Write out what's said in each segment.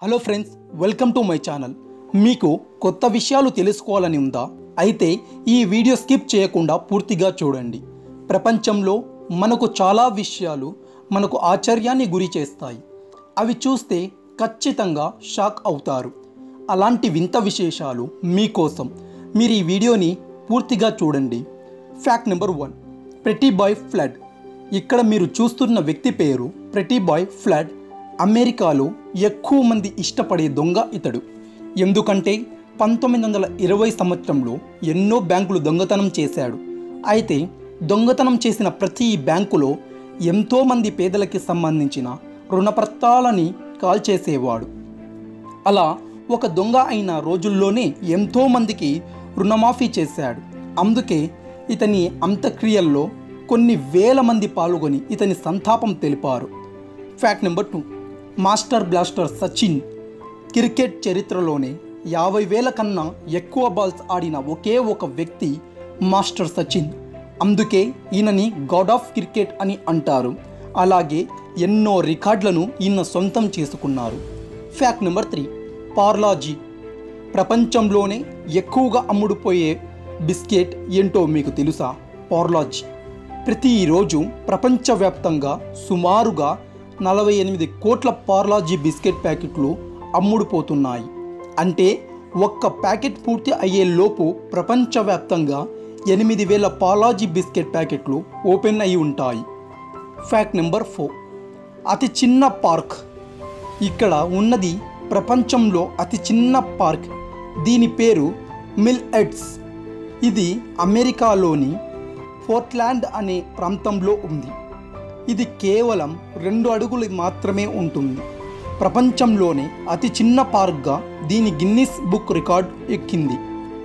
hello friends welcome to my channel మీకు కొత్త విషయాలు తెలుసుకోవాలని ఉందా అయితే ఈ వీడియో స్కిప్ చేయకుండా పూర్తిగా చూడండి ప్రపంచంలో మనకు చాలా విషయాలు మనకు ఆశ్చర్యాన్ని గురి చేస్తాయి అవి చూస్తే ఖచ్చితంగా షాక్ అవుతారు అలాంటి వింత విశేషాలు మీకోసం మీరు ఈ వీడియోని పూర్తిగా చూడండి fact number one pretty boy flood ఇక్కడ మీరు చూస్తున్న వ్యక్తి పేరు ప్రెటీ బాయ్ ఫ్లడ్ అమెరికాలో ఎక్కువ మంది ఇష్టపడే దొంగ ఇతడు ఎందుకంటే పంతొమ్మిది వందల ఇరవై సంవత్సరంలో ఎన్నో బ్యాంకులు దొంగతనం చేశాడు అయితే దొంగతనం చేసిన ప్రతి బ్యాంకులో ఎంతోమంది పేదలకి సంబంధించిన రుణపత్రాలని కాల్ చేసేవాడు అలా ఒక దొంగ అయిన రోజుల్లోనే ఎంతోమందికి రుణమాఫీ చేశాడు అందుకే ఇతని అంత్యక్రియల్లో కొన్ని వేల మంది పాల్గొని ఇతని సంతాపం తెలిపారు fact number two master blaster Sachin cricket చరిత్రలోనే యాభై వేల కన్నా ఎక్కువ బాల్స్ ఆడిన ఒకే ఒక వ్యక్తి మాస్టర్ సచిన్ అందుకే ఈయనని గాడ్ ఆఫ్ క్రికెట్ అని అంటారు అలాగే ఎన్నో రికార్డులను ఈయన సొంతం చేసుకున్నారు ఫ్యాక్ట్ నెంబర్ త్రీ పార్లాజీ ప్రపంచంలోనే ఎక్కువగా అమ్ముడుపోయే బిస్కెట్ ఏంటో మీకు తెలుసా పార్లాజీ ప్రతిరోజు ప్రపంచవ్యాప్తంగా సుమారుగా నలభై ఎనిమిది కోట్ల పార్లాజీ బిస్కెట్ ప్యాకెట్లు అమ్ముడుపోతున్నాయి అంటే ఒక్క ప్యాకెట్ పూర్తి అయ్యే లోపు ప్రపంచవ్యాప్తంగా ఎనిమిది వేల పార్లాజీ బిస్కెట్ ప్యాకెట్లు ఓపెన్ అయి ఉంటాయి ఫ్యాక్ట్ నెంబర్ ఫోర్ అతి చిన్న పార్క్ ఇక్కడ ఉన్నది ప్రపంచంలో అతి చిన్న పార్క్ దీని పేరు మిల్ ఎడ్స్ ఇది అమెరికాలోని పోర్ట్లాండ్ అనే ప్రాంతంలో ఉంది ఇది కేవలం రెండు అడుగులు మాత్రమే ఉంటుంది ప్రపంచంలోనే అతి చిన్న పార్క్గా దీని గిన్నిస్ బుక్ రికార్డ్ ఎక్కింది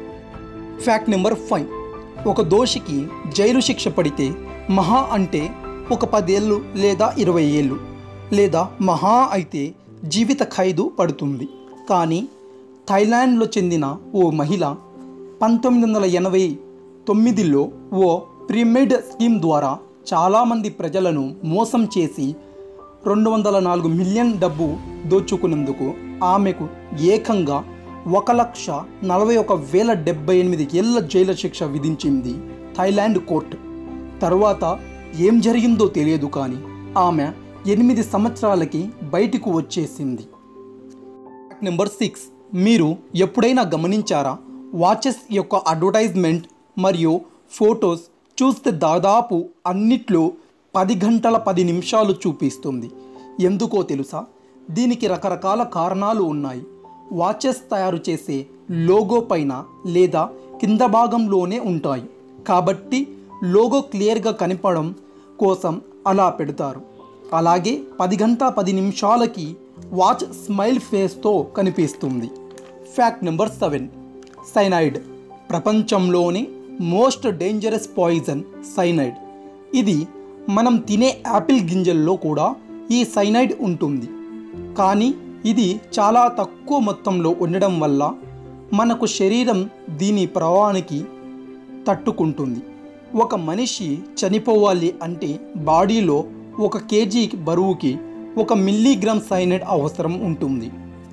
ఫ్యాక్ట్ నెంబర్ ఫైవ్ ఒక దోషికి జైలు శిక్ష పడితే మహా అంటే ఒక పదేళ్ళు లేదా ఇరవై ఏళ్ళు లేదా మహా అయితే జీవిత ఖైదు పడుతుంది కానీ థైలాండ్లో చెందిన ఓ మహిళ పంతొమ్మిది వందల ఎనభై తొమ్మిదిలో ఓ ప్రీమిడ్ స్కీమ్ ద్వారా చాలామంది ప్రజలను మోసం చేసి రెండు వందల నాలుగు మిలియన్ డబ్బు దోచుకునేందుకు ఆమెకు ఏకంగా ఒక లక్ష నలభై ఒక వేల డెబ్బై ఎనిమిది ఏళ్ల జైలు శిక్ష విధించింది థైలాండ్ కోర్టు తర్వాత ఏం జరిగిందో తెలియదు కానీ ఆమె ఎనిమిది సంవత్సరాలకి బయటకు వచ్చేసింది ఫ్యాక్ట్ నెంబర్ సిక్స్ మీరు ఎప్పుడైనా గమనించారా వాచెస్ యొక్క అడ్వర్టైజ్మెంట్ మరియు ఫొటోస్ చూస్తే దాదాపు అన్నిట్లో పది గంటల పది నిమిషాలు చూపిస్తుంది ఎందుకో తెలుసా దీనికి రకరకాల కారణాలు ఉన్నాయి వాచెస్ తయారు చేసే లోగో పైన లేదా కింద భాగంలోనే ఉంటాయి కాబట్టి లోగో క్లియర్గా కనపడడం కోసం అలా పెడతారు అలాగే పది గంటల పది నిమిషాలకి వాచ్ స్మైల్ ఫేస్తో కనిపిస్తుంది ఫ్యాక్ట్ నెంబర్ సెవెన్ సైనైడ్ ప్రపంచంలోని మోస్ట్ డేంజరస్ పాయిజన్ సైనైడ్ ఇది మనం తినే యాపిల్ గింజల్లో కూడా ఈ సైనైడ్ ఉంటుంది కానీ ఇది చాలా తక్కువ మొత్తంలో ఉండడం వల్ల మనకు శరీరం దీని ప్రభావానికి తట్టుకుంటుంది ఒక మనిషి చనిపోవాలి అంటే బాడీలో ఒక కేజీ బరువుకి ఒక మిల్లీగ్రామ్ సైనైడ్ అవసరం ఉంటుంది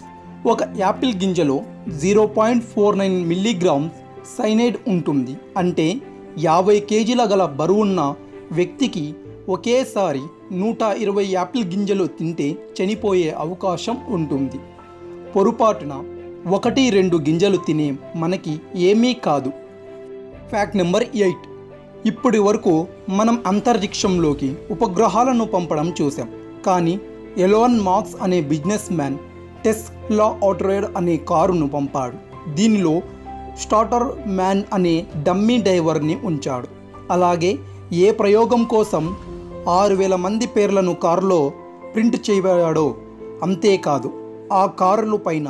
ఒక యాపిల్ గింజలో zero point four nine milligrams cyanide ఉంటుంది అంటే యాభై కేజీల గల బరువున్న వ్యక్తికి ఒకేసారి నూట ఇరవై యాపిల్ గింజలు తింటే చనిపోయే అవకాశం ఉంటుంది పొరపాటున ఒకటి రెండు గింజలు తినే మనకి ఏమీ కాదు ఫ్యాక్ట్ నెంబర్ ఎయిట్ ఇప్పటి వరకు మనం అంతరిక్షంలోకి ఉపగ్రహాలను పంపడం చూసాం కానీ ఎలోన్ మార్క్స్ అనే బిజినెస్ మ్యాన్ టెస్లా ఆటోరేడ్ అనే కారును పంపాడు దీనిలో స్టార్టర్ మ్యాన్ అనే డమ్మీ డ్రైవర్ని ఉంచాడు అలాగే ఏ ప్రయోగం కోసం ఆరు వేల మంది పేర్లను కారులో ప్రింట్ చేయబడాడో అంతేకాదు ఆ కారుల పైన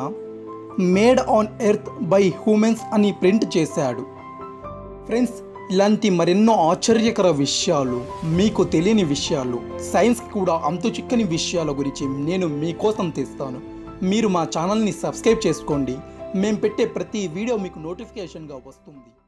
made on earth by humans అని ప్రింట్ చేశాడు ఫ్రెండ్స్ ఇలాంటి మరెన్నో ఆశ్చర్యకర విషయాలు మీకు తెలియని విషయాలు సైన్స్ కూడా అంతు చిక్కని విషయాల గురించి నేను మీకోసం తెస్తాను మీరు మా ఛానల్ని సబ్స్క్రైబ్ చేసుకోండి మేము పెట్టే ప్రతి వీడియో మీకు నోటిఫికేషన్గా వస్తుంది